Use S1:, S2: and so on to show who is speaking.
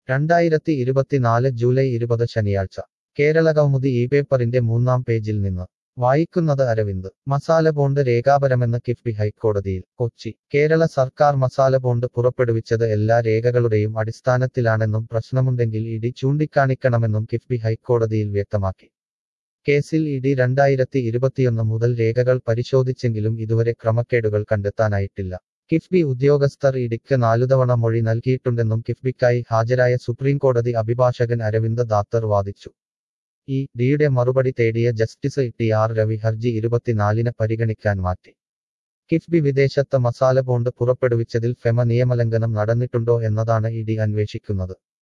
S1: രണ്ടായിരത്തി ഇരുപത്തിനാല് ജൂലൈ ഇരുപത് ശനിയാഴ്ച കേരള കൗമുദി ഈ പേപ്പറിന്റെ മൂന്നാം പേജിൽ നിന്ന് വായിക്കുന്നത് അരവിന്ദ് മസാല ബോണ്ട് രേഖാപരമെന്ന് കിഫ്ബി ഹൈക്കോടതിയിൽ കൊച്ചി കേരള സർക്കാർ മസാല ബോണ്ട് പുറപ്പെടുവിച്ചത് എല്ലാ രേഖകളുടെയും അടിസ്ഥാനത്തിലാണെന്നും പ്രശ്നമുണ്ടെങ്കിൽ ഇഡി ചൂണ്ടിക്കാണിക്കണമെന്നും കിഫ്ബി ഹൈക്കോടതിയിൽ വ്യക്തമാക്കി കേസിൽ ഇഡി രണ്ടായിരത്തി ഇരുപത്തിയൊന്ന് മുതൽ രേഖകൾ പരിശോധിച്ചെങ്കിലും ഇതുവരെ ക്രമക്കേടുകൾ കണ്ടെത്താനായിട്ടില്ല കിഫ്ബി ഉദ്യോഗസ്ഥർ ഇഡിക്ക് നാലുതവണ മൊഴി നൽകിയിട്ടുണ്ടെന്നും കിഫ്ബിക്കായി ഹാജരായ സുപ്രീംകോടതി അഭിഭാഷകൻ അരവിന്ദ് ദാത്തർ വാദിച്ചു ഈ ഡിയുടെ മറുപടി തേടിയ ജസ്റ്റിസ് ടി ആർ രവി ഹർജി ഇരുപത്തിനാലിന് പരിഗണിക്കാൻ മാറ്റി കിഫ്ബി വിദേശത്ത് മസാല ബോണ്ട് പുറപ്പെടുവിച്ചതിൽ ഫെമ നിയമലംഘനം നടന്നിട്ടുണ്ടോ എന്നതാണ് ഇഡി അന്വേഷിക്കുന്നത്